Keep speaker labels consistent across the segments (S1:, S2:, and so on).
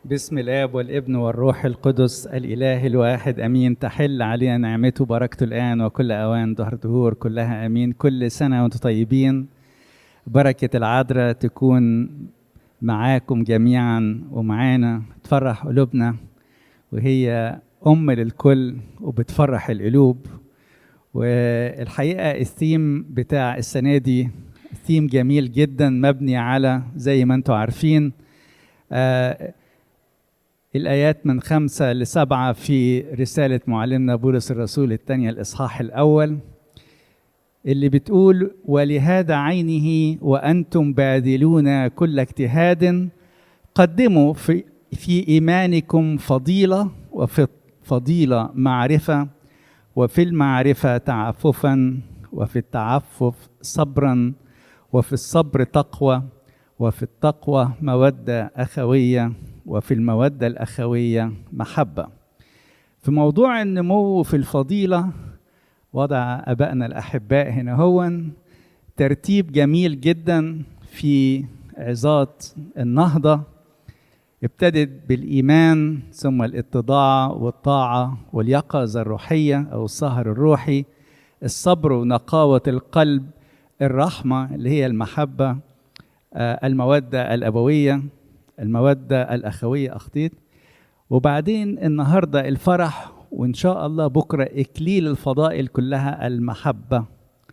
S1: بسم الاب والابن والروح القدس الاله الواحد امين تحل علينا نعمته بركته الان وكل اوان دهر دهور كلها امين كل سنه وانتم طيبين بركه العذراء تكون معاكم جميعا ومعانا تفرح قلوبنا وهي ام للكل وبتفرح القلوب والحقيقه الثيم بتاع السنه دي ثيم جميل جدا مبني على زي ما انتم عارفين آه الآيات من خمسة لسبعة في رسالة معلمنا بولس الرسول الثانية الإصحاح الأول اللي بتقول ولهذا عينه وأنتم باذلون كل اجتهاد قدموا في, في إيمانكم فضيلة وفي الفضيلة معرفة وفي المعرفة تعففا وفي التعفف صبرا وفي الصبر تقوى وفي التقوى مودة أخوية وفي المودة الأخوية محبة في موضوع النمو في الفضيلة وضع أبائنا الأحباء هنا هو ترتيب جميل جدا في عظات النهضة ابتدت بالإيمان ثم الاتضاع والطاعة واليقظة الروحية أو السهر الروحي الصبر ونقاوة القلب الرحمة اللي هي المحبة المودة الأبوية المودة الأخوية أخطيت وبعدين النهاردة الفرح وإن شاء الله بكرة إكليل الفضائل كلها المحبة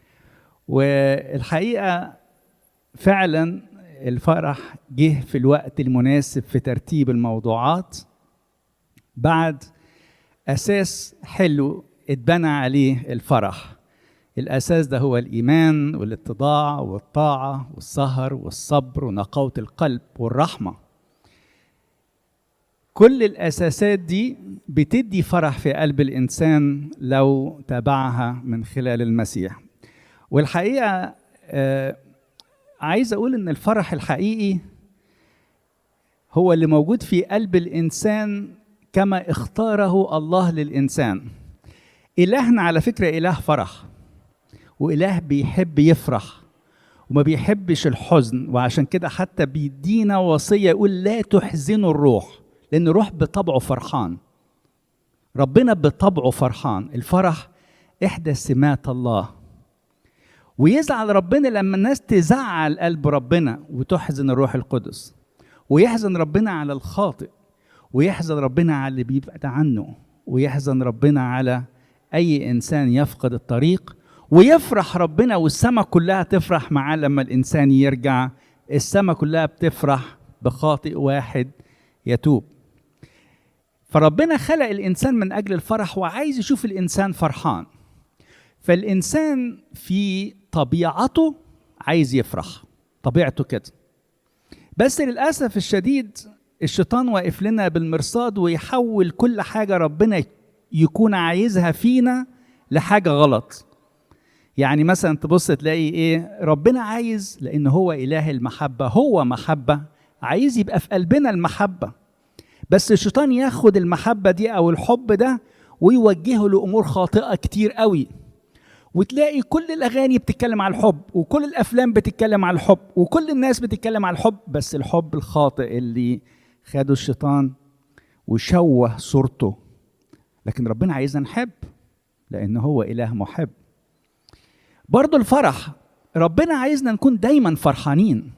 S1: والحقيقة فعلا الفرح جه في الوقت المناسب في ترتيب الموضوعات بعد أساس حلو اتبنى عليه الفرح الأساس ده هو الإيمان والاتضاع والطاعة والسهر والصبر ونقاوة القلب والرحمة كل الأساسات دي بتدي فرح في قلب الإنسان لو تابعها من خلال المسيح والحقيقة آه عايز أقول إن الفرح الحقيقي هو اللي موجود في قلب الإنسان كما اختاره الله للإنسان إلهنا على فكرة إله فرح وإله بيحب يفرح وما بيحبش الحزن وعشان كده حتى بيدينا وصية يقول لا تحزنوا الروح لأن الروح بطبعه فرحان ربنا بطبعه فرحان الفرح إحدى سمات الله ويزعل ربنا لما الناس تزعل قلب ربنا وتحزن الروح القدس ويحزن ربنا على الخاطئ ويحزن ربنا على اللي بيبعد عنه ويحزن ربنا على أي إنسان يفقد الطريق ويفرح ربنا والسماء كلها تفرح معاه لما الإنسان يرجع السماء كلها بتفرح بخاطئ واحد يتوب فربنا خلق الإنسان من أجل الفرح وعايز يشوف الإنسان فرحان فالإنسان في طبيعته عايز يفرح طبيعته كده بس للأسف الشديد الشيطان واقف لنا بالمرصاد ويحول كل حاجة ربنا يكون عايزها فينا لحاجة غلط يعني مثلا تبص تلاقي ايه ربنا عايز لان هو اله المحبه هو محبه عايز يبقى في قلبنا المحبه بس الشيطان ياخد المحبه دي او الحب ده ويوجهه لامور خاطئه كتير قوي وتلاقي كل الاغاني بتتكلم على الحب وكل الافلام بتتكلم على الحب وكل الناس بتتكلم على الحب بس الحب الخاطئ اللي خده الشيطان وشوه صورته لكن ربنا عايزنا نحب لان هو اله محب برضو الفرح ربنا عايزنا نكون دايما فرحانين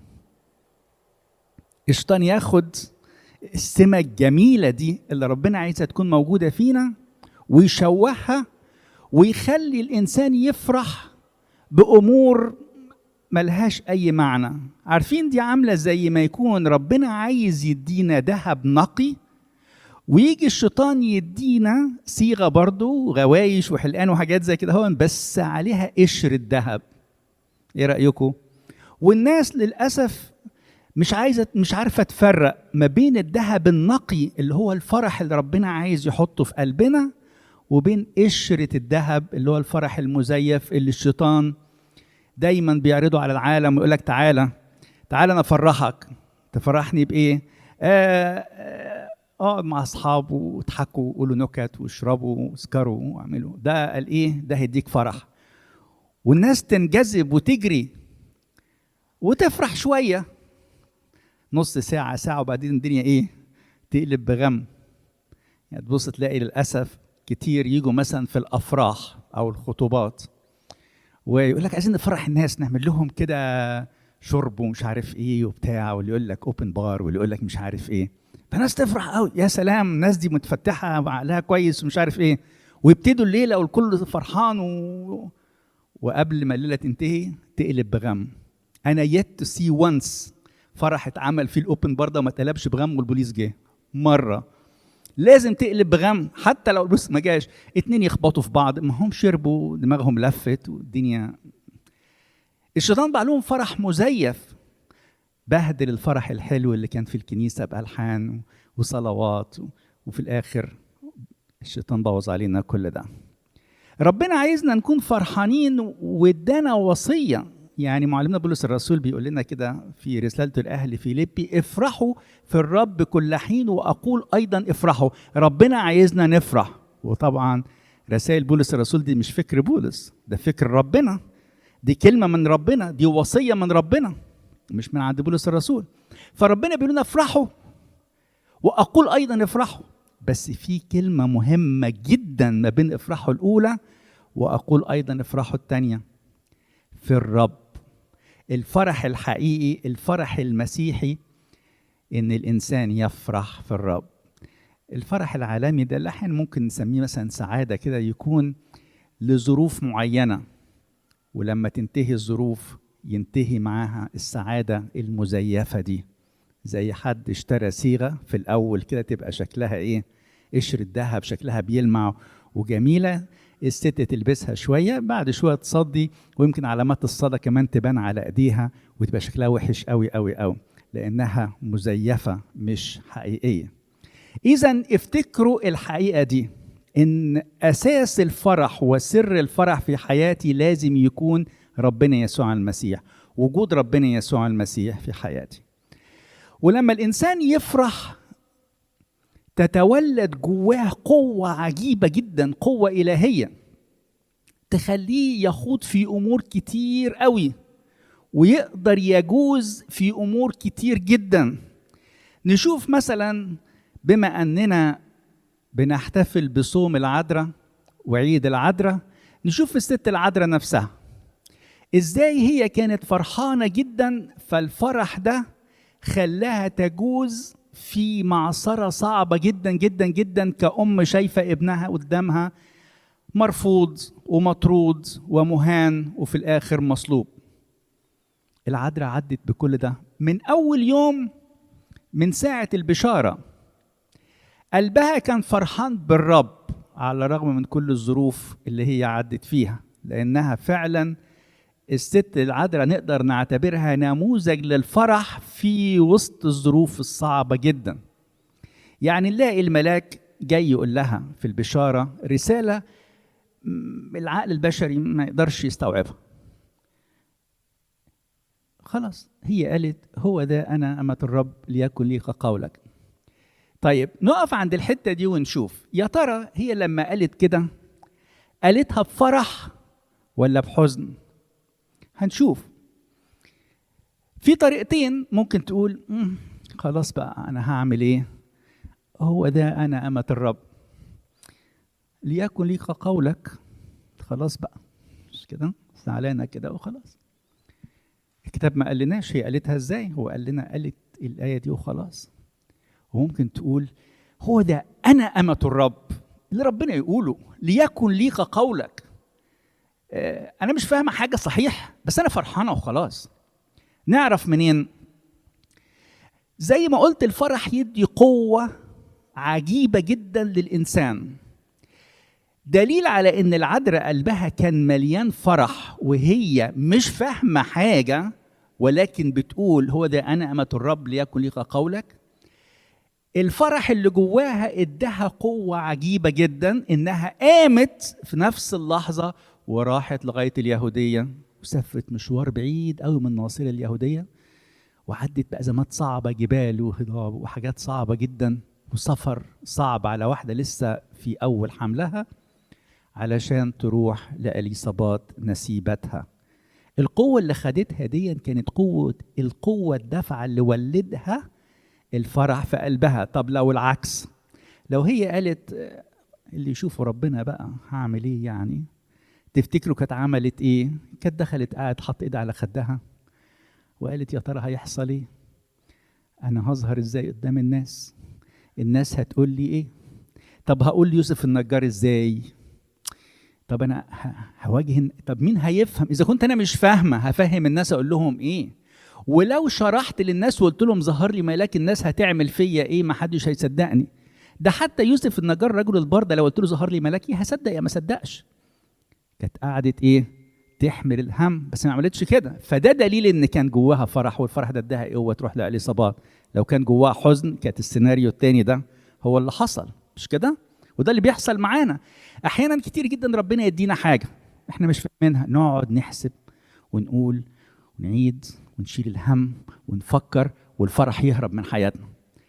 S1: الشيطان ياخد السمة الجميلة دي اللي ربنا عايزها تكون موجودة فينا ويشوهها ويخلي الإنسان يفرح بأمور ملهاش أي معنى عارفين دي عاملة زي ما يكون ربنا عايز يدينا ذهب نقي ويجي الشيطان يدينا صيغه برضو غوايش وحلقان وحاجات زي كده هون بس عليها قشر الذهب ايه رايكم والناس للاسف مش عايزه مش عارفه تفرق ما بين الذهب النقي اللي هو الفرح اللي ربنا عايز يحطه في قلبنا وبين قشره الذهب اللي هو الفرح المزيف اللي الشيطان دايما بيعرضه على العالم ويقول لك تعالى تعالى انا افرحك تفرحني بايه آه آه اقعد مع اصحابه واضحكوا وقولوا نكت واشربوا واسكروا واعملوا ده قال ايه ده هيديك فرح والناس تنجذب وتجري وتفرح شويه نص ساعه ساعه وبعدين الدنيا ايه تقلب بغم يعني تبص تلاقي للاسف كتير يجوا مثلا في الافراح او الخطوبات ويقول لك عايزين نفرح الناس نعمل لهم كده شرب ومش عارف ايه وبتاع واللي يقول لك اوبن بار واللي يقول لك مش عارف ايه فناس تفرح قوي يا سلام الناس دي متفتحه وعقلها كويس ومش عارف ايه ويبتدوا الليله والكل فرحان و... وقبل ما الليله تنتهي تقلب بغم انا يت تو سي وانس فرح اتعمل فيه الاوبن بار ده وما اتقلبش بغم والبوليس جه مره لازم تقلب بغم حتى لو البوليس ما جاش اتنين يخبطوا في بعض ما هم شربوا دماغهم لفت والدنيا الشيطان بقى لهم فرح مزيف بهدل الفرح الحلو اللي كان في الكنيسة بألحان وصلوات وفي الآخر الشيطان بوظ علينا كل ده ربنا عايزنا نكون فرحانين وادانا وصية يعني معلمنا بولس الرسول بيقول لنا كده في رسالته الأهل فيليبي افرحوا في الرب كل حين وأقول أيضا افرحوا ربنا عايزنا نفرح وطبعا رسائل بولس الرسول دي مش فكر بولس ده فكر ربنا دي كلمة من ربنا دي وصية من ربنا مش من عند بولس الرسول فربنا بيقول لنا افرحوا واقول ايضا افرحوا بس في كلمه مهمه جدا ما بين افرحوا الاولى واقول ايضا افرحوا الثانيه في الرب الفرح الحقيقي الفرح المسيحي ان الانسان يفرح في الرب الفرح العالمي ده اللي احيانا ممكن نسميه مثلا سعاده كده يكون لظروف معينه ولما تنتهي الظروف ينتهي معاها السعادة المزيفة دي زي حد اشترى صيغة في الأول كده تبقى شكلها إيه قشرة ذهب شكلها بيلمع وجميلة الست تلبسها شوية بعد شوية تصدي ويمكن علامات الصدى كمان تبان على أيديها وتبقى شكلها وحش قوي قوي قوي لأنها مزيفة مش حقيقية إذا افتكروا الحقيقة دي إن أساس الفرح وسر الفرح في حياتي لازم يكون ربنا يسوع المسيح وجود ربنا يسوع المسيح في حياتي ولما الانسان يفرح تتولد جواه قوه عجيبه جدا قوه الهيه تخليه يخوض في امور كتير قوي ويقدر يجوز في امور كتير جدا نشوف مثلا بما اننا بنحتفل بصوم العذراء وعيد العذراء نشوف الست العذراء نفسها ازاي هي كانت فرحانه جدا فالفرح ده خلاها تجوز في معصره صعبه جدا جدا جدا كأم شايفه ابنها قدامها مرفوض ومطرود ومهان وفي الاخر مصلوب العذراء عدت بكل ده من اول يوم من ساعه البشاره قلبها كان فرحان بالرب على الرغم من كل الظروف اللي هي عدت فيها لانها فعلا الست العذراء نقدر نعتبرها نموذج للفرح في وسط الظروف الصعبة جدا يعني نلاقي الملاك جاي يقول لها في البشارة رسالة العقل البشري ما يقدرش يستوعبها خلاص هي قالت هو ده أنا أمة الرب ليكن لي كقولك طيب نقف عند الحتة دي ونشوف يا ترى هي لما قالت كده قالتها بفرح ولا بحزن هنشوف في طريقتين ممكن تقول خلاص بقى انا هعمل ايه هو ده انا امة الرب ليكن ليك قولك خلاص بقى مش كده زعلانه كده وخلاص الكتاب ما قالناش هي قالتها ازاي هو قال لنا قالت الايه دي وخلاص وممكن تقول هو ده انا امة الرب اللي ربنا يقوله ليكن ليك قولك انا مش فاهمه حاجه صحيح بس انا فرحانه وخلاص نعرف منين زي ما قلت الفرح يدي قوه عجيبه جدا للانسان دليل على ان العذراء قلبها كان مليان فرح وهي مش فاهمه حاجه ولكن بتقول هو ده انا امه الرب ليكن لك قولك الفرح اللي جواها اداها قوه عجيبه جدا انها قامت في نفس اللحظه وراحت لغايه اليهوديه وسافرت مشوار بعيد قوي من الناصره اليهوديه وعدت بازمات صعبه جبال وهضاب وحاجات صعبه جدا وسفر صعب على واحده لسه في اول حملها علشان تروح لاليصابات نسيبتها القوه اللي خدتها دي كانت قوه القوه الدافعه اللي ولدها الفرح في قلبها طب لو العكس لو هي قالت آه، اللي يشوفوا ربنا بقى هعمل ايه يعني تفتكروا كانت عملت ايه كانت دخلت قاعد حط ايدها على خدها وقالت يا ترى هيحصل ايه انا هظهر ازاي قدام الناس الناس هتقول لي ايه طب هقول ليوسف النجار ازاي طب انا ه- هواجه طب مين هيفهم اذا كنت انا مش فاهمه هفهم الناس اقول لهم ايه ولو شرحت للناس وقلت لهم ظهر لي ملاك الناس هتعمل فيا ايه ما حدش هيصدقني ده حتى يوسف النجار رجل البردة لو قلت له ظهر لي ملاكي هصدق يا ما صدقش كانت قعدت ايه تحمل الهم بس ما عملتش كده فده دليل ان كان جواها فرح والفرح ده اداها قوه تروح لاليصابات لو كان جواها حزن كانت السيناريو التاني ده هو اللي حصل مش كده وده اللي بيحصل معانا احيانا كتير جدا ربنا يدينا حاجه احنا مش فاهمينها نقعد نحسب ونقول ونعيد ونشيل الهم ونفكر والفرح يهرب من حياتنا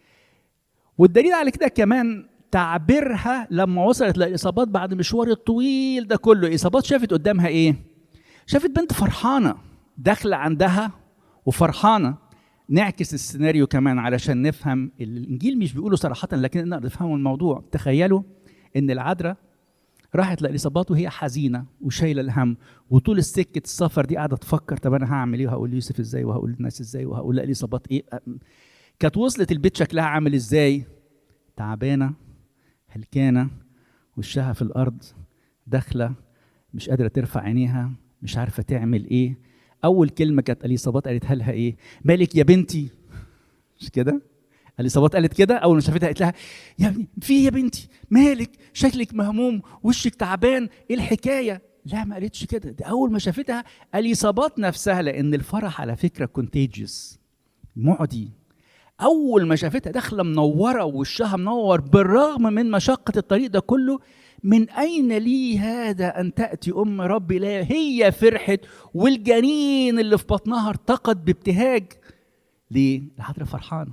S1: والدليل على كده كمان تعبيرها لما وصلت للاصابات بعد مشوار الطويل ده كله اصابات شافت قدامها ايه شافت بنت فرحانه داخله عندها وفرحانه نعكس السيناريو كمان علشان نفهم الانجيل مش بيقوله صراحه لكن نقدر نفهم الموضوع تخيلوا ان العذراء راحت لإصابات وهي حزينه وشايله الهم وطول السكه السفر دي قاعده تفكر طب انا هعمل ايه وهقول ليوسف ازاي وهقول للناس ازاي وهقول لإصابات ايه كانت وصلت البيت شكلها عامل ازاي تعبانه هلكانه وشها في الارض داخله مش قادره ترفع عينيها مش عارفه تعمل ايه اول كلمه كانت اليصابات قالتها لها ايه مالك يا بنتي مش كده اليصابات قالت كده اول ما شافتها قالت لها يا ابني في إيه يا بنتي مالك شكلك مهموم وشك تعبان ايه الحكايه لا ما قالتش كده ده اول ما شافتها اليصابات نفسها لان الفرح على فكره كونتيجيوس معدي اول ما شافتها داخله منوره ووشها منور بالرغم من مشقه الطريق ده كله من اين لي هذا ان تاتي ام ربي لا هي فرحت والجنين اللي في بطنها ارتقد بابتهاج ليه العذراء فرحانه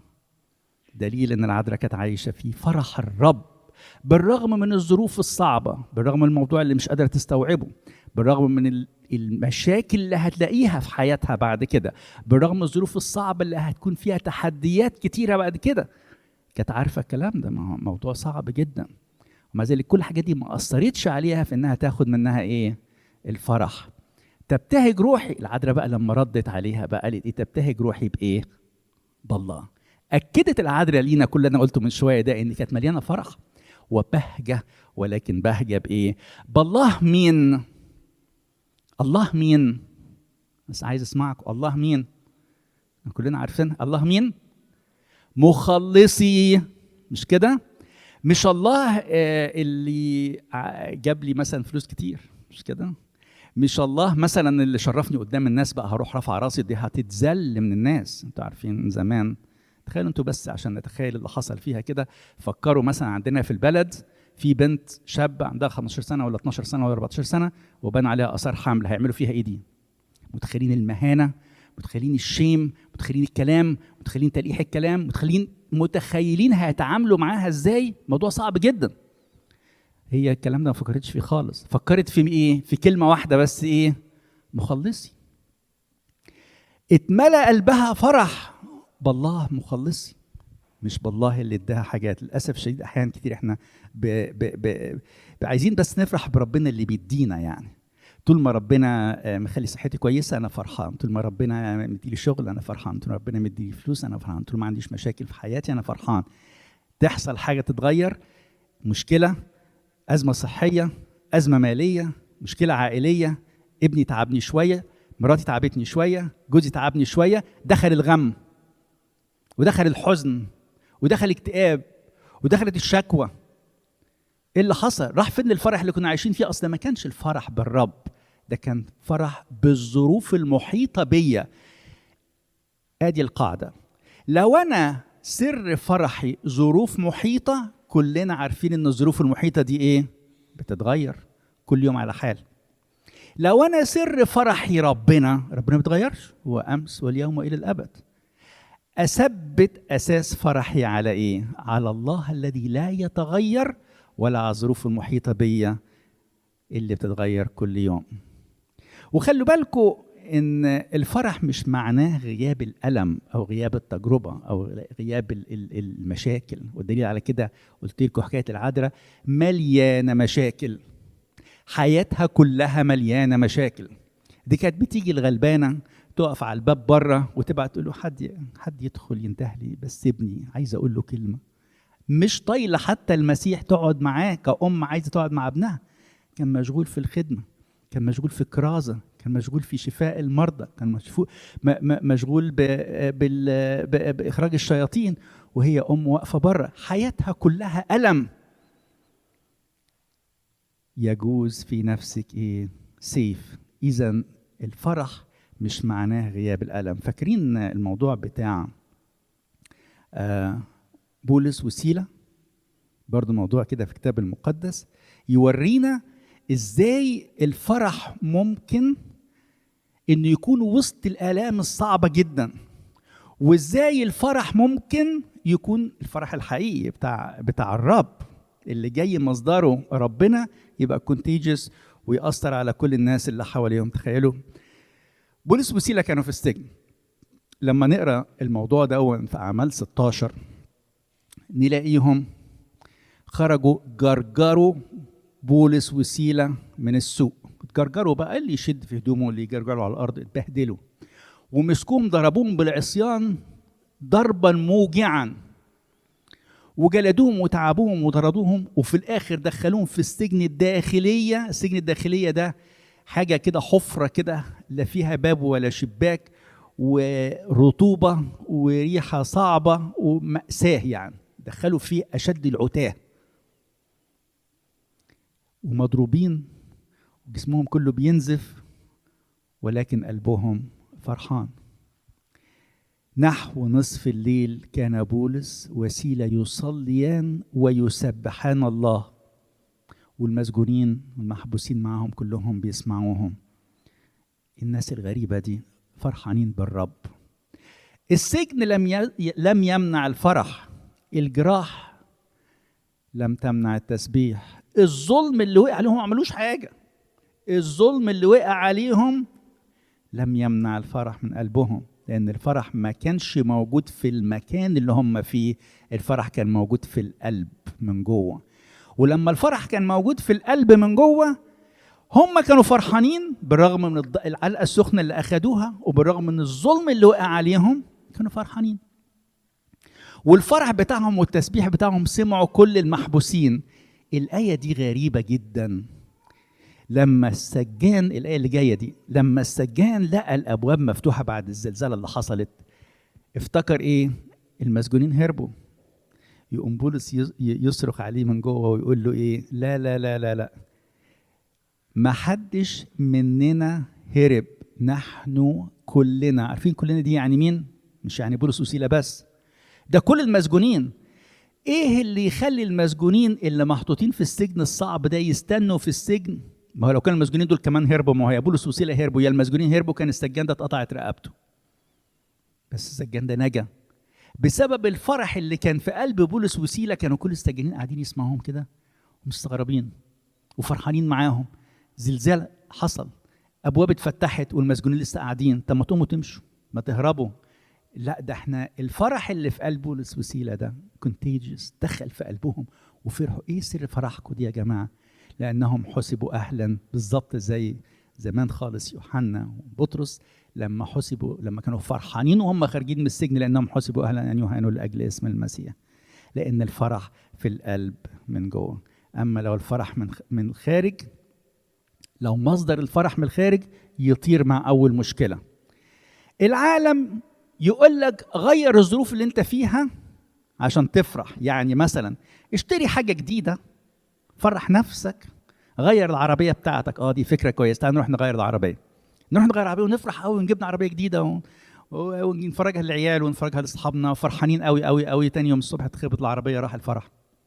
S1: دليل ان العذراء كانت عايشه في فرح الرب بالرغم من الظروف الصعبه بالرغم من الموضوع اللي مش قادره تستوعبه بالرغم من ال- المشاكل اللي هتلاقيها في حياتها بعد كده بالرغم من الظروف الصعبه اللي هتكون فيها تحديات كتيره بعد كده كانت عارفه الكلام ده ما هو موضوع صعب جدا ومع ذلك كل الحاجات دي ما اثرتش عليها في انها تاخد منها ايه الفرح تبتهج روحي العذراء بقى لما ردت عليها بقى قالت ايه تبتهج روحي بايه بالله اكدت العذراء لينا كل اللي انا قلته من شويه ده ان كانت مليانه فرح وبهجه ولكن بهجه بايه بالله مين الله مين بس عايز اسمعك الله مين كلنا عارفين الله مين مخلصي مش كده مش الله آه، اللي ع- جاب لي مثلا فلوس كتير مش كده مش الله مثلا اللي شرفني قدام الناس بقى هروح رافع راسي دي هتتذل من الناس انتوا عارفين زمان تخيلوا انتوا بس عشان نتخيل اللي حصل فيها كده فكروا مثلا عندنا في البلد في بنت شاب عندها 15 سنه ولا 12 سنه ولا 14 سنه وبان عليها اثار حمل هيعملوا فيها ايه دي متخيلين المهانه متخيلين الشيم متخيلين الكلام متخيلين تلقيح الكلام متخيلين متخيلين هيتعاملوا معاها ازاي موضوع صعب جدا هي الكلام ده ما فكرتش فيه خالص فكرت في ايه في كلمه واحده بس ايه مخلصي اتملأ قلبها فرح بالله مخلصي مش بالله اللي اداها حاجات للاسف الشديد احيانا كتير احنا ب ب ب ب عايزين بس نفرح بربنا اللي بيدينا يعني طول ما ربنا آه، مخلي صحتي كويسه انا فرحان طول ما ربنا مديلي شغل انا فرحان طول ما ربنا مديلي فلوس انا فرحان طول ما عنديش مشاكل في حياتي انا فرحان تحصل حاجه تتغير مشكله ازمه صحيه ازمه ماليه مشكله عائليه ابني تعبني شويه مراتي تعبتني شويه جوزي تعبني شويه دخل الغم ودخل الحزن ودخل اكتئاب ودخلت الشكوى ايه اللي حصل راح فين الفرح اللي كنا عايشين فيه اصلا ما كانش الفرح بالرب ده كان فرح بالظروف المحيطه بيا ادي القاعده لو انا سر فرحي ظروف محيطه كلنا عارفين ان الظروف المحيطه دي ايه بتتغير كل يوم على حال لو انا سر فرحي ربنا ربنا ما بيتغيرش هو امس واليوم والى الابد اثبت اساس فرحي على ايه على الله الذي لا يتغير ولا على الظروف المحيطه بيا اللي بتتغير كل يوم وخلوا بالكم ان الفرح مش معناه غياب الالم او غياب التجربه او غياب ال- ال- المشاكل والدليل على كده قلت لكم حكايه العذراء مليانه مشاكل حياتها كلها مليانه مشاكل دي كانت بتيجي الغلبانه تقف على الباب بره وتبعت تقول له حد حد يدخل ينده لي بس ابني عايز اقول له كلمه مش طايله حتى المسيح تقعد معاه كأم عايزه تقعد مع ابنها كان مشغول في الخدمه كان مشغول في الكرازه كان مشغول في شفاء المرضى كان مشفو- م- م- مشغول ب- بال- ب- باخراج الشياطين وهي ام واقفه بره حياتها كلها الم يجوز في نفسك ايه سيف اذا الفرح مش معناه غياب الالم فاكرين الموضوع بتاع آه، بولس وسيله برضو موضوع كده في الكتاب المقدس يورينا ازاي الفرح ممكن انه يكون وسط الالام الصعبه جدا وازاي الفرح ممكن يكون الفرح الحقيقي بتاع بتاع الرب اللي جاي مصدره ربنا يبقى كونتيجس ويأثر على كل الناس اللي حواليهم تخيلوا بولس وسيلة كانوا في السجن لما نقرا الموضوع ده في اعمال 16 نلاقيهم خرجوا جرجروا بولس وسيلة من السوق اتجرجروا بقى اللي يشد في هدومه اللي يجرجروا على الارض اتبهدلوا ومسكوهم ضربوهم بالعصيان ضربا موجعا وجلدوهم وتعبوهم وطردوهم وفي الاخر دخلوهم في السجن الداخليه السجن الداخليه ده حاجه كده حفره كده لا فيها باب ولا شباك ورطوبه وريحه صعبه وماساه يعني دخلوا فيه اشد العتاه ومضروبين جسمهم كله بينزف ولكن قلبهم فرحان نحو نصف الليل كان بولس وسيلة يصليان ويسبحان الله والمسجونين والمحبوسين معهم كلهم بيسمعوهم الناس الغريبة دي فرحانين بالرب السجن لم ي... لم يمنع الفرح الجراح لم تمنع التسبيح الظلم اللي وقع عليهم ما عملوش حاجة الظلم اللي وقع عليهم لم يمنع الفرح من قلبهم لأن الفرح ما كانش موجود في المكان اللي هم فيه الفرح كان موجود في القلب من جوه ولما الفرح كان موجود في القلب من جوه هم كانوا فرحانين بالرغم من الض- العلقة السخنة اللي أخدوها وبالرغم من الظلم اللي وقع عليهم كانوا فرحانين والفرح بتاعهم والتسبيح بتاعهم سمعوا كل المحبوسين الآية دي غريبة جدا لما السجان الآية اللي جاية دي لما السجان لقى الأبواب مفتوحة بعد الزلزال اللي حصلت افتكر إيه؟ المسجونين هربوا يقوم بولس يص- يصرخ عليه من جوه ويقول له إيه؟ لا لا لا لا لا ما حدش مننا هرب نحن كلنا عارفين كلنا دي يعني مين؟ مش يعني بولس وسيلة بس ده كل المسجونين ايه اللي يخلي المسجونين اللي محطوطين في السجن الصعب ده يستنوا في السجن ما هو لو كان المسجونين دول كمان هربوا ما هو يا بولس وسيله هربوا يا المسجونين هربوا كان السجان ده اتقطعت رقبته بس السجان ده نجا بسبب الفرح اللي كان في قلب بولس وسيله كانوا كل السجانين قاعدين يسمعوهم كده ومستغربين وفرحانين معاهم زلزال حصل ابواب اتفتحت والمسجونين لسه قاعدين طب ما تقوموا تمشوا ما تهربوا لا ده احنا الفرح اللي في قلب بولس وسيله ده كونتيجيوس دخل في قلبهم وفرحوا ايه سر فرحكم دي يا جماعه لانهم حسبوا اهلا بالظبط زي زمان خالص يوحنا وبطرس لما حسبوا لما كانوا فرحانين وهم خارجين من السجن لانهم حسبوا اهلا ان يهانوا لاجل اسم المسيح لان الفرح في القلب من جوه اما لو الفرح من من الخارج لو مصدر الفرح من الخارج يطير مع اول مشكله العالم يقول لك غير الظروف اللي انت فيها عشان تفرح يعني مثلا اشتري حاجه جديده فرح نفسك غير العربيه بتاعتك اه دي فكره كويسه تعال نروح نغير العربيه نروح نغير العربيه ونفرح قوي ونجيبنا عربيه جديده و... و- ونفرجها للعيال ونفرجها لاصحابنا فرحانين قوي قوي قوي تاني يوم الصبح تخبط العربيه راح الفرح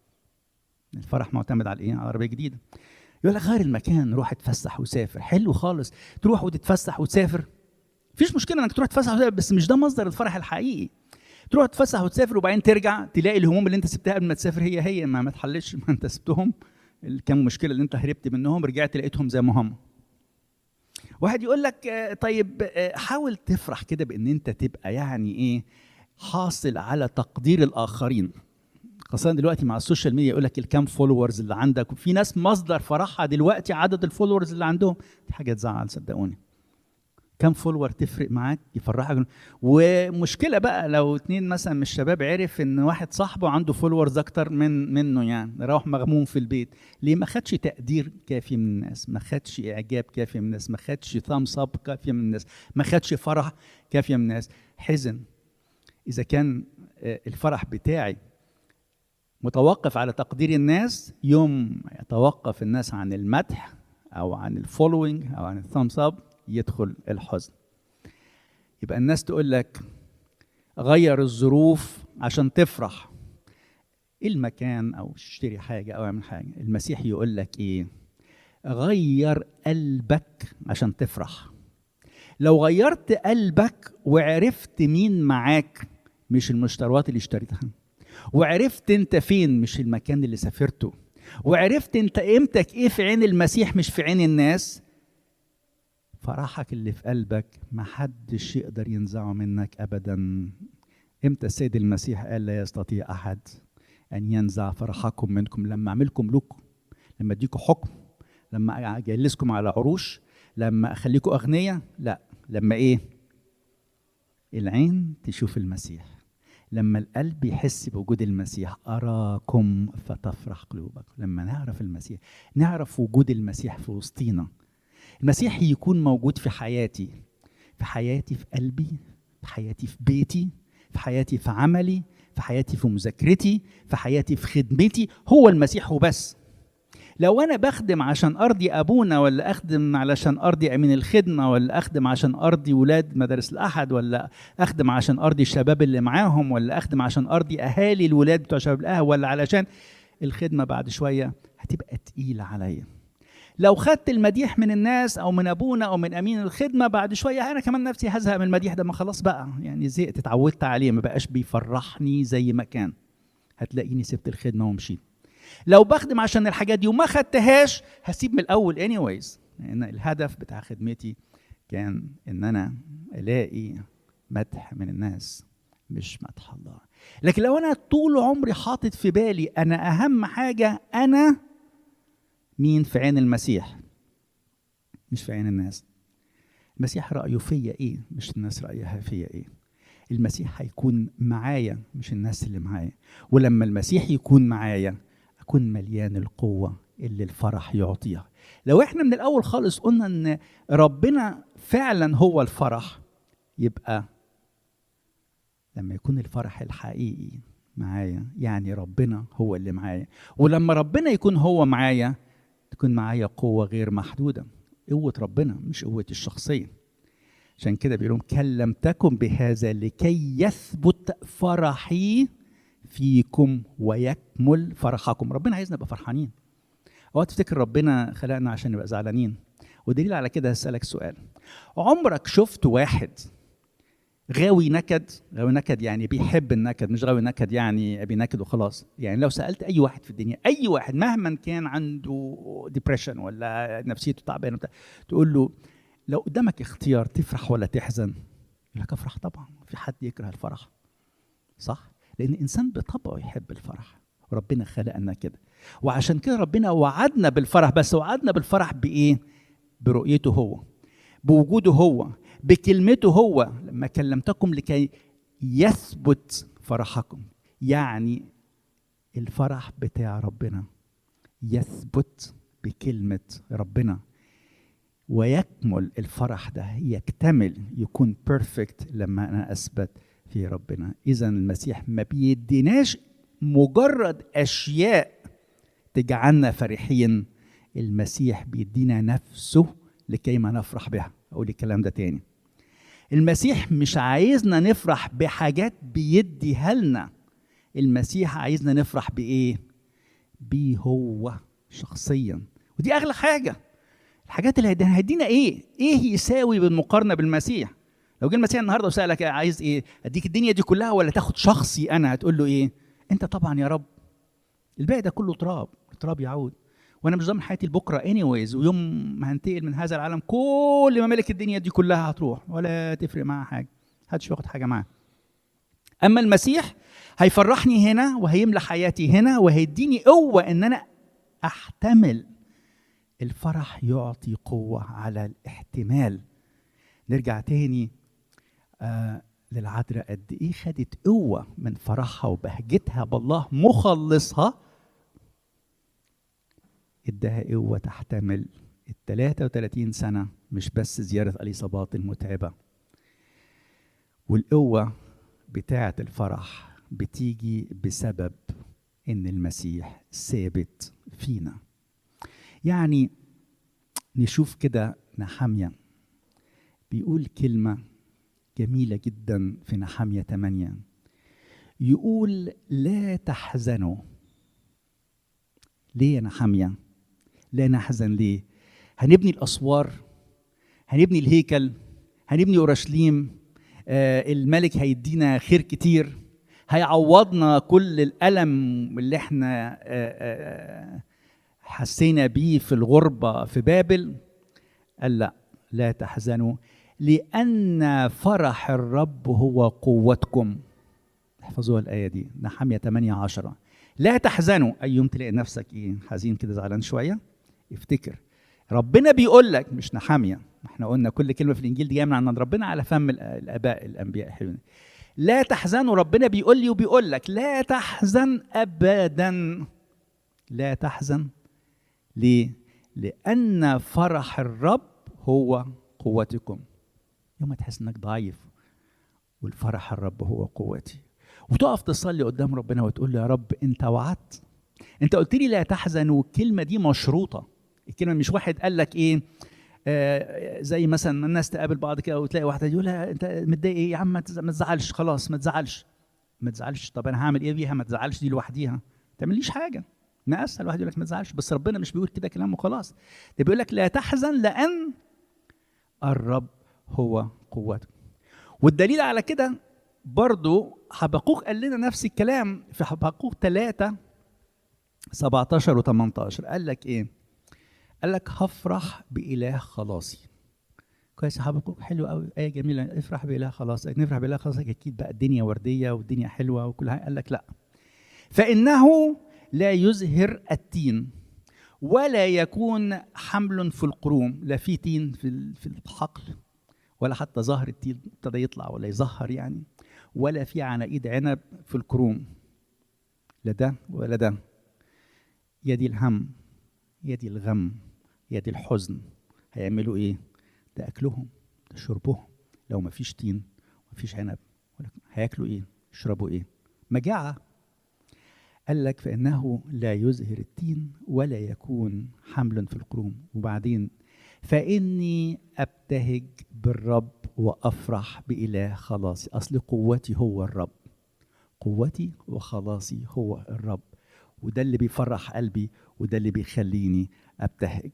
S1: الفرح معتمد على ايه على عربيه جديده يقول لك غير المكان روح اتفسح وسافر حلو خالص تروح وتتفسح وتسافر مفيش مشكله انك تروح تتفسح وتسافر بس مش ده مصدر الفرح الحقيقي تروح تتفسح وتسافر وبعدين ترجع تلاقي الهموم اللي انت سبتها قبل ما تسافر هي هي ما ما اتحلتش ما انت سبتهم الكام مشكله اللي انت هربت منهم رجعت لقيتهم زي ما هم واحد يقول لك آه، طيب آه، حاول تفرح كده بان انت تبقى يعني ايه حاصل على تقدير الاخرين خاصة دلوقتي مع السوشيال ميديا يقول لك الكام فولورز اللي عندك وفي ناس مصدر فرحها دلوقتي عدد الفولورز اللي عندهم دي حاجة تزعل صدقوني كم فولور تفرق معاك يفرحك ومشكله بقى لو اتنين مثلا من الشباب عرف ان واحد صاحبه عنده فولورز اكتر من منه يعني راح مغموم في البيت ليه ما خدش تقدير كافي من الناس ما خدش اعجاب كافي من الناس ما خدش ثامس اب كافي من الناس ما خدش فرح كافي من الناس حزن اذا كان آه، الفرح بتاعي متوقف على تقدير الناس يوم يتوقف الناس عن المدح او عن الفولوينج او عن الثامس اب يدخل الحزن يبقى الناس تقول لك غير الظروف عشان تفرح المكان او اشتري حاجه او اعمل حاجه المسيح يقول لك ايه غير قلبك عشان تفرح لو غيرت قلبك وعرفت مين معاك مش المشتريات اللي اشتريتها وعرفت انت فين مش المكان اللي سافرته وعرفت انت قيمتك ايه في عين المسيح مش في عين الناس فرحك اللي في قلبك محدش يقدر ينزعه منك ابدا امتى السيد المسيح قال لا يستطيع احد ان ينزع فرحكم منكم لما اعملكم لكم لما اديكم حكم لما اجلسكم على عروش لما اخليكم اغنياء لا لما ايه العين تشوف المسيح لما القلب يحس بوجود المسيح أراكم فتفرح قلوبكم لما نعرف المسيح نعرف وجود المسيح في وسطينا المسيح يكون موجود في حياتي في حياتي في قلبي في حياتي في بيتي في حياتي في عملي في حياتي في مذاكرتي في حياتي في خدمتي هو المسيح وبس لو انا بخدم عشان ارضي ابونا ولا اخدم علشان ارضي امين الخدمه ولا اخدم عشان ارضي ولاد مدارس الاحد ولا اخدم عشان ارضي الشباب اللي معاهم ولا اخدم عشان ارضي اهالي الولاد بتوع شباب القهوه ولا علشان الخدمه بعد شويه هتبقى تقيله عليا لو خدت المديح من الناس او من ابونا او من امين الخدمه بعد شويه انا كمان نفسي هزهق من المديح ده ما خلاص بقى يعني زهقت اتعودت عليه ما بقاش بيفرحني زي ما كان هتلاقيني سبت الخدمه ومشيت لو بخدم عشان الحاجات دي وما خدتهاش هسيب من الاول anyways لان الهدف بتاع خدمتي كان ان انا الاقي مدح من الناس مش مدح الله لكن لو انا طول عمري حاطط في بالي انا اهم حاجه انا مين في عين المسيح مش في عين الناس المسيح رايه فيا ايه مش الناس رايها فيا ايه المسيح هيكون معايا مش الناس اللي معايا ولما المسيح يكون معايا اكون مليان القوه اللي الفرح يعطيها لو احنا من الاول خالص قلنا ان ربنا فعلا هو الفرح يبقى لما يكون الفرح الحقيقي معايا يعني ربنا هو اللي معايا ولما ربنا يكون هو معايا تكون معايا قوة غير محدودة قوة ربنا مش قوة الشخصية عشان كده بيقولون كلمتكم بهذا لكي يثبت فرحي فيكم ويكمل فرحكم ربنا عايزنا نبقى فرحانين اوعى تفتكر ربنا خلقنا عشان نبقى زعلانين ودليل على كده هسألك سؤال عمرك شفت واحد غاوي نكد غاوي نكد يعني بيحب النكد مش غاوي نكد يعني ابي نكد وخلاص يعني لو سالت اي واحد في الدنيا اي واحد مهما كان عنده ديبريشن ولا نفسيته تعبانه تقول له لو قدامك اختيار تفرح ولا تحزن يقول لك افرح طبعا في حد يكره الفرح صح لان الانسان بطبعه يحب الفرح وربنا خلقنا كده وعشان كده ربنا وعدنا بالفرح بس وعدنا بالفرح بايه برؤيته هو بوجوده هو بكلمته هو لما كلمتكم لكي يثبت فرحكم يعني الفرح بتاع ربنا يثبت بكلمة ربنا ويكمل الفرح ده يكتمل يكون بيرفكت لما أنا أثبت في ربنا إذا المسيح ما بيديناش مجرد أشياء تجعلنا فرحين المسيح بيدينا نفسه لكي ما نفرح بها أقول الكلام ده تاني المسيح مش عايزنا نفرح بحاجات بيديها لنا المسيح عايزنا نفرح بايه بيه هو شخصيا ودي اغلى حاجه الحاجات اللي هيدينا هيدينا ايه ايه يساوي بالمقارنه بالمسيح لو جه المسيح النهارده وسالك عايز ايه اديك الدنيا دي كلها ولا تاخد شخصي انا هتقول له ايه انت طبعا يا رب الباقي ده كله تراب تراب يعود وانا مش ضامن حياتي لبكره anyways ويوم ما هنتقل من هذا العالم كل ممالك الدنيا دي كلها هتروح ولا تفرق معاها حاجه محدش واخد حاجه معاه اما المسيح هيفرحني هنا وهيملى حياتي هنا وهيديني قوه ان انا احتمل الفرح يعطي قوه على الاحتمال نرجع تاني آه للعذراء قد ايه خدت قوه من فرحها وبهجتها بالله مخلصها اداها قوه تحتمل ال 33 سنه مش بس زياره اليصابات المتعبه والقوه بتاعه الفرح بتيجي بسبب ان المسيح ثابت فينا يعني نشوف كده نحاميه بيقول كلمه جميلة جدا في نحامية 8 يقول لا تحزنوا ليه يا نحامية لا نحزن ليه هنبني الأسوار هنبني الهيكل هنبني أورشليم آه الملك هيدينا خير كتير هيعوضنا كل الألم اللي احنا آه آه حسينا بيه في الغربة في بابل قال لا لا تحزنوا لأن فرح الرب هو قوتكم احفظوها الآية دي نحمية 8 10 لا تحزنوا أي يوم تلاقي نفسك إيه حزين كده زعلان شوية افتكر ربنا بيقول لك مش نحامية احنا قلنا كل كلمة في الإنجيل دي جاية من عند ربنا على فم الآباء الأنبياء حلوين لا تحزنوا ربنا بيقول لي وبيقول لك لا تحزن أبدا لا تحزن ليه؟ لأن فرح الرب هو قوتكم يوم ما تحس انك ضعيف والفرح الرب هو قوتي وتقف تصلي قدام ربنا وتقول له يا رب انت وعدت انت قلت لي لا تحزن والكلمه دي مشروطه الكلمه مش واحد قال لك ايه آه زي مثلا الناس تقابل بعض كده وتلاقي واحده يقول لها انت متضايق ايه يا عم ما تزعلش خلاص ما تزعلش ما تزعلش طب انا هعمل ايه بيها ما تزعلش دي لوحديها ما تعمليش حاجه ما اسهل واحد يقول لك ما تزعلش بس ربنا مش بيقول كده كلام وخلاص ده بيقول لك لا تحزن لان الرب هو قوته والدليل على كده برضو حبقوق قال لنا نفس الكلام في حبقوق 3 17 و 18 قال لك ايه قال لك هفرح بإله خلاصي كويس حبقوق حلو قوي آية جميلة افرح بإله خلاصك نفرح بإله خلاصك أكيد بقى الدنيا وردية والدنيا حلوة وكل حاجة قال لك لا فإنه لا يزهر التين ولا يكون حمل في القروم لا في تين في في الحقل ولا حتى ظهر التين ابتدى يطلع ولا يظهر يعني ولا في عناقيد عنب في الكروم لا ده ولا ده يدي الهم يدي الغم يدي الحزن هيعملوا ايه ده اكلهم ده شربهم لو ما فيش تين ما فيش عنب هياكلوا ايه يشربوا ايه مجاعه قال لك فإنه لا يزهر التين ولا يكون حمل في القروم وبعدين فإني أبتهج بالرب وأفرح بإله خلاصي أصل قوتي هو الرب قوتي وخلاصي هو الرب وده اللي بيفرح قلبي وده اللي بيخليني أبتهج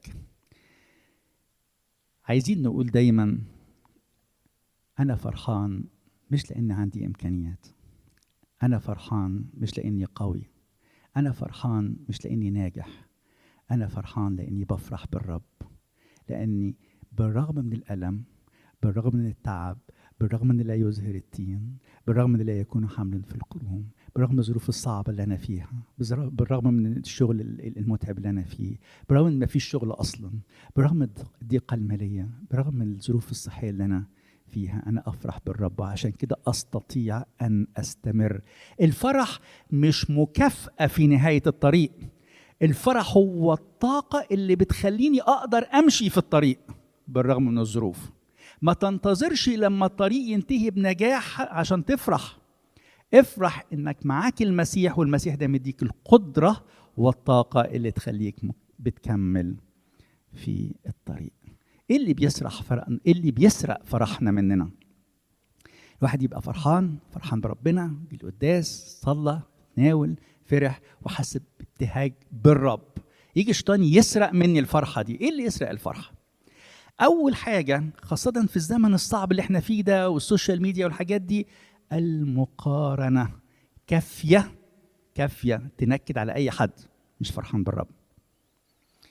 S1: عايزين نقول دايما أنا فرحان مش لأن عندي إمكانيات أنا فرحان مش لأني قوي أنا فرحان مش لأني ناجح أنا فرحان لأني بفرح بالرب لأني بالرغم من الألم بالرغم من التعب بالرغم من لا يزهر التين بالرغم من لا يكون حمل في القلوب بالرغم من الظروف الصعبة اللي أنا فيها بالرغم من الشغل المتعب اللي أنا فيه بالرغم من ما فيش شغل أصلا بالرغم من الضيقة المالية بالرغم من الظروف الصحية اللي أنا فيها أنا أفرح بالرب وعشان كده أستطيع أن أستمر الفرح مش مكافأة في نهاية الطريق الفرح هو الطاقة اللي بتخليني أقدر أمشي في الطريق بالرغم من الظروف ما تنتظرش لما الطريق ينتهي بنجاح عشان تفرح افرح انك معاك المسيح والمسيح ده مديك القدرة والطاقة اللي تخليك بتكمل في الطريق ايه اللي بيسرح فرق ايه اللي بيسرق فرحنا مننا الواحد يبقى فرحان فرحان بربنا بالقداس صلى ناول فرح وحس بابتهاج بالرب يجي الشيطان يسرق مني الفرحه دي ايه اللي يسرق الفرحه اول حاجه خاصه في الزمن الصعب اللي احنا فيه ده والسوشيال ميديا والحاجات دي المقارنه كافيه كافيه تنكد على اي حد مش فرحان بالرب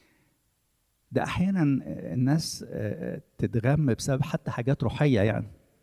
S1: ده احيانا الناس آه، تتغم بسبب حتى حاجات روحيه يعني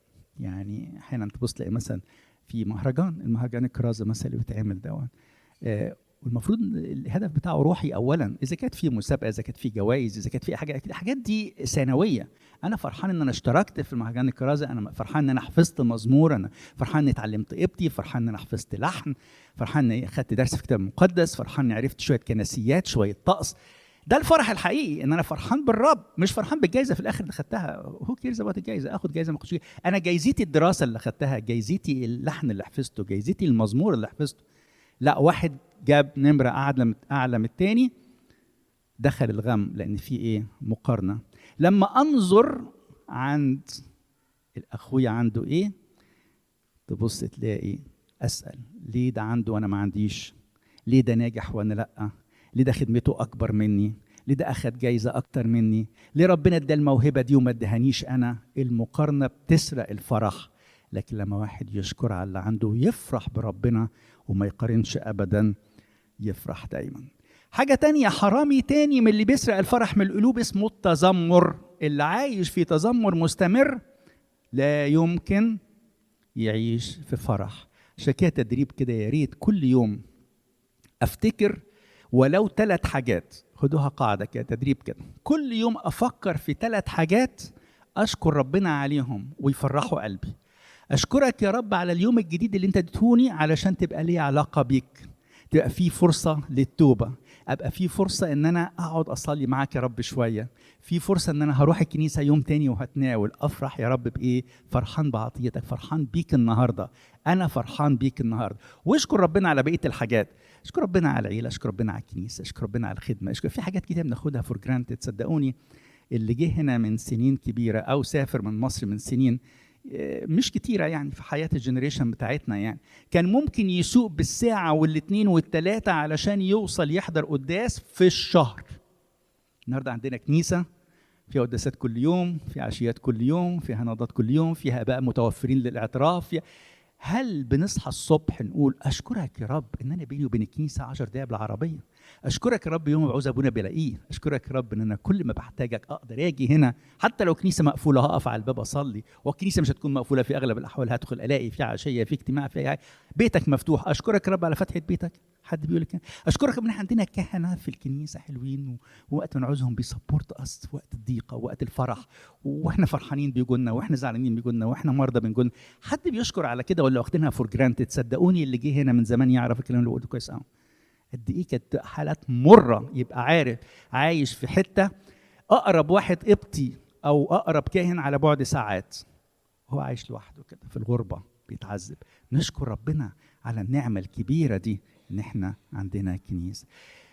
S1: يعني احيانا تبص تلاقي مثلا في مهرجان المهرجان الكرازه مثلا اللي بيتعمل ده آه، والمفروض الهدف بتاعه روحي اولا اذا كانت في مسابقه اذا كانت في جوائز اذا كانت في حاجه الحاجات دي ثانويه انا فرحان ان انا اشتركت في مهرجان الكرازه انا فرحان ان انا حفظت مزمور انا فرحان اني اتعلمت قبطي فرحان ان انا حفظت لحن فرحان اني خدت درس في الكتاب المقدس فرحان اني عرفت شويه كنسيات شويه طقس ده الفرح الحقيقي ان انا فرحان بالرب مش فرحان بالجائزه في الاخر اللي خدتها هو كيرز اباوت الجائزه اخد جائزه ما اخدش انا جايزتي الدراسه اللي خدتها جايزتي اللحن اللي حفظته جايزتي المزمور اللي حفظته لا واحد جاب نمره اعلى اعلى من الثاني دخل الغم لان في ايه مقارنه لما انظر عند الاخويا عنده ايه تبص تلاقي اسال ليه ده عنده وانا ما عنديش ليه ده ناجح وانا لا ليه ده خدمته اكبر مني ليه ده اخد جايزه اكتر مني ليه ربنا ادى الموهبه دي وما ادهانيش انا المقارنه بتسرق الفرح لكن لما واحد يشكر على اللي عنده ويفرح بربنا وما يقارنش ابدا يفرح دايما حاجة تانية حرامي تاني من اللي بيسرق الفرح من القلوب اسمه التذمر اللي عايش في تذمر مستمر لا يمكن يعيش في فرح عشان كده تدريب كده يا ريت كل يوم افتكر ولو ثلاث حاجات خدوها قاعدة كده تدريب كده كل يوم أفكر في ثلاث حاجات أشكر ربنا عليهم ويفرحوا قلبي أشكرك يا رب على اليوم الجديد اللي أنت اديتهوني علشان تبقى لي علاقة بيك تبقى في فرصة للتوبة ابقى في فرصه ان انا اقعد اصلي معاك يا رب شويه في فرصه ان انا هروح الكنيسه يوم تاني وهتناول افرح يا رب بايه فرحان بعطيتك فرحان بيك النهارده انا فرحان بيك النهارده واشكر ربنا على بقيه الحاجات اشكر ربنا على العيله اشكر ربنا على الكنيسه اشكر ربنا على الخدمه اشكر في حاجات كتير بناخدها فور جرانتد صدقوني اللي جه هنا من سنين كبيره او سافر من مصر من سنين مش كتيرة يعني في حياة الجنريشن بتاعتنا يعني كان ممكن يسوق بالساعة والاثنين والثلاثة علشان يوصل يحضر قداس في الشهر النهاردة عندنا كنيسة فيها قداسات كل يوم في عشيات كل يوم فيها نهضات كل يوم فيها بقى متوفرين للاعتراف فيها هل بنصحى الصبح نقول اشكرك يا رب ان انا بيني وبين الكنيسه 10 دقائق بالعربيه اشكرك يا رب يوم بعوز ابونا بلاقيه اشكرك يا رب ان انا كل ما بحتاجك اقدر اجي هنا حتى لو كنيسه مقفوله هقف على الباب اصلي والكنيسه مش هتكون مقفوله في اغلب الاحوال هدخل الاقي في عشيه في اجتماع في أي بيتك مفتوح اشكرك يا رب على فتحه بيتك حد بيقول لك اشكرك ان احنا عندنا كهنه في الكنيسه حلوين ووقت ما نعوزهم بيسبورت اس في وقت الضيقه ووقت الفرح واحنا فرحانين بيجولنا واحنا زعلانين بيجولنا واحنا مرضى بنجولنا حد بيشكر على كده ولا واخدينها فور جرانتد صدقوني اللي جه هنا من زمان يعرف الكلام اللي قلته كويس قوي قد ايه كانت حالات مره يبقى عارف عايش في حته اقرب واحد قبطي او اقرب كاهن على بعد ساعات هو عايش لوحده كده في الغربه بيتعذب نشكر ربنا على النعمه الكبيره دي ان احنا عندنا كنيسه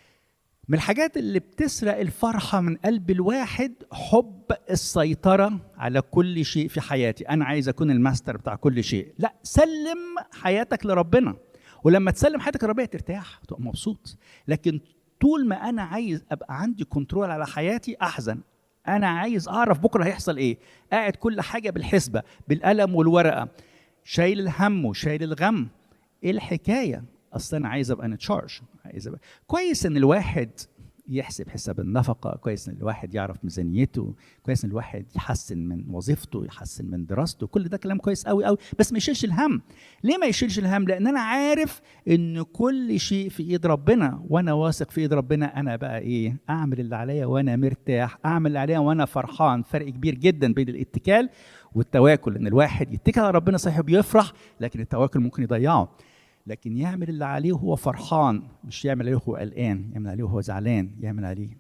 S1: من الحاجات اللي بتسرق الفرحة من قلب الواحد حب السيطرة على كل شيء في حياتي أنا عايز أكون الماستر بتاع كل شيء لا سلم حياتك لربنا ولما تسلم حياتك لربنا ترتاح تبقى مبسوط لكن طول ما أنا عايز أبقى عندي كنترول على حياتي أحزن أنا عايز أعرف بكرة هيحصل إيه قاعد كل حاجة بالحسبة بالقلم والورقة شايل الهم وشايل الغم ايه الحكايه اصل انا عايز ابقى ان تشارج عايز ابقى كويس ان الواحد يحسب حساب النفقه كويس ان الواحد يعرف ميزانيته كويس ان الواحد يحسن من وظيفته يحسن من دراسته كل ده كلام كويس قوي قوي بس ما يشيلش الهم ليه ما يشيلش الهم لان انا عارف ان كل شيء في ايد ربنا وانا واثق في ايد ربنا انا بقى ايه اعمل اللي عليا وانا مرتاح اعمل اللي عليا وانا فرحان فرق كبير جدا بين الاتكال والتواكل ان الواحد يتكل على ربنا صحيح بيفرح لكن التواكل ممكن يضيعه لكن يعمل اللي عليه وهو فرحان مش يعمل عليه وهو قلقان يعمل عليه وهو زعلان يعمل عليه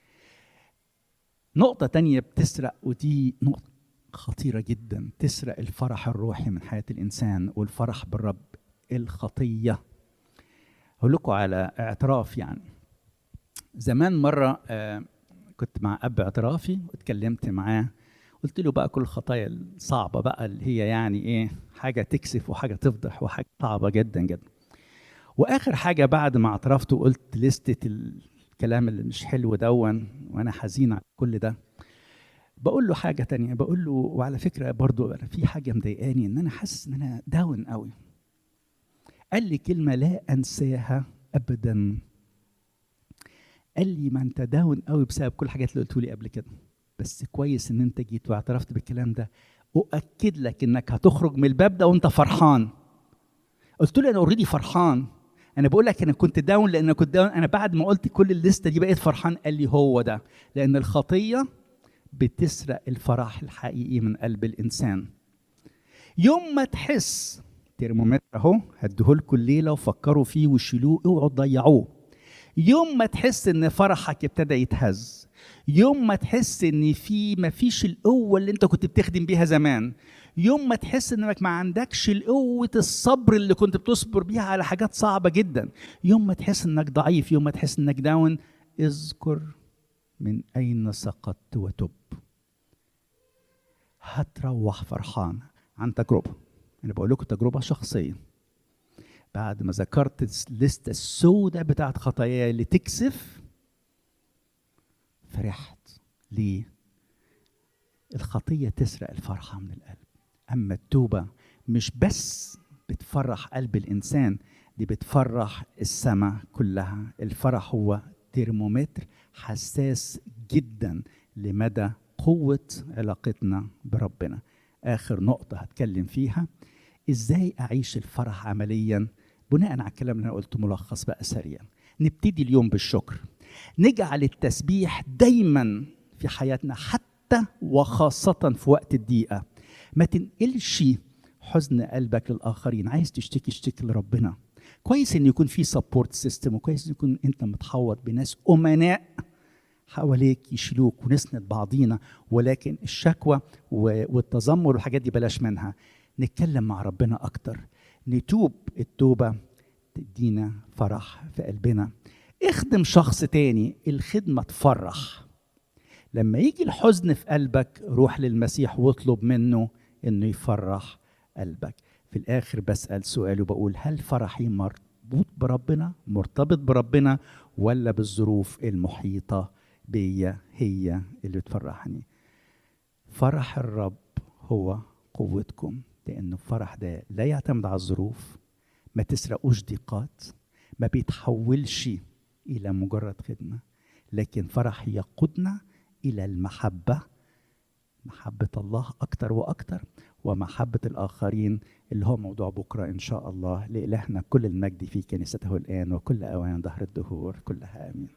S1: نقطة تانية بتسرق ودي نقطة خطيرة جدا تسرق الفرح الروحي من حياة الإنسان والفرح بالرب الخطية أقول لكم على اعتراف يعني زمان مرة آه كنت مع أب اعترافي واتكلمت معاه قلت له بقى كل الخطايا الصعبة بقى اللي هي يعني إيه حاجة تكسف وحاجة تفضح وحاجة صعبة جدا جدا وآخر حاجة بعد ما اعترفت وقلت لستة الكلام اللي مش حلو دون وأنا حزين على كل ده بقول له حاجة تانية بقول له وعلى فكرة برضو أنا في حاجة مضايقاني إن أنا حاسس إن أنا داون قوي قال لي كلمة لا أنساها أبدا قال لي ما انت داون قوي بسبب كل الحاجات اللي قلتوا لي قبل كده بس كويس ان انت جيت واعترفت بالكلام ده اؤكد لك انك هتخرج من الباب ده وانت فرحان قلت له انا اوريدي فرحان انا بقول لك انا كنت داون لان كنت داون انا بعد ما قلت كل الليسته دي بقيت فرحان قال لي هو ده لان الخطيه بتسرق الفرح الحقيقي من قلب الانسان يوم ما تحس ترمومتر اهو هديهولكوا الليله وفكروا فيه وشيلوه اوعوا تضيعوه يوم ما تحس ان فرحك ابتدى يتهز يوم ما تحس ان في ما فيش القوه اللي انت كنت بتخدم بيها زمان يوم ما تحس انك ما عندكش قوه الصبر اللي كنت بتصبر بيها على حاجات صعبه جدا يوم ما تحس انك ضعيف يوم ما تحس انك داون اذكر من اين سقطت وتب هتروح فرحان عن تجربه انا بقول لكم تجربه شخصيه بعد ما ذكرت الليسته السوداء بتاعت خطاياي اللي تكسف فرحت ليه الخطيه تسرق الفرحه من القلب اما التوبه مش بس بتفرح قلب الانسان دي بتفرح السماء كلها الفرح هو ترمومتر حساس جدا لمدى قوه علاقتنا بربنا اخر نقطه هتكلم فيها ازاي اعيش الفرح عمليا بناء على الكلام اللي انا قلته ملخص بقى سريعا نبتدي اليوم بالشكر نجعل التسبيح دايما في حياتنا حتى وخاصة في وقت الضيقة ما تنقلش حزن قلبك للآخرين عايز تشتكي اشتكي لربنا كويس ان يكون في سبورت سيستم وكويس ان يكون انت متحوط بناس امناء حواليك يشيلوك ونسند بعضينا ولكن الشكوى والتذمر والحاجات دي بلاش منها نتكلم مع ربنا اكتر نتوب التوبه تدينا فرح في قلبنا اخدم شخص تاني الخدمه تفرح لما يجي الحزن في قلبك روح للمسيح واطلب منه انه يفرح قلبك في الاخر بسال سؤال وبقول هل فرحي مربوط بربنا مرتبط بربنا ولا بالظروف المحيطه بيا هي اللي بتفرحني فرح الرب هو قوتكم لأن الفرح ده لا يعتمد على الظروف ما تسرقوش ضيقات ما بيتحولش إلى مجرد خدمة لكن فرح يقودنا إلى المحبة محبة الله أكتر وأكتر ومحبة الآخرين اللي هو موضوع بكرة إن شاء الله لإلهنا كل المجد في كنيسته الآن وكل أوان ظهر الدهور كلها آمين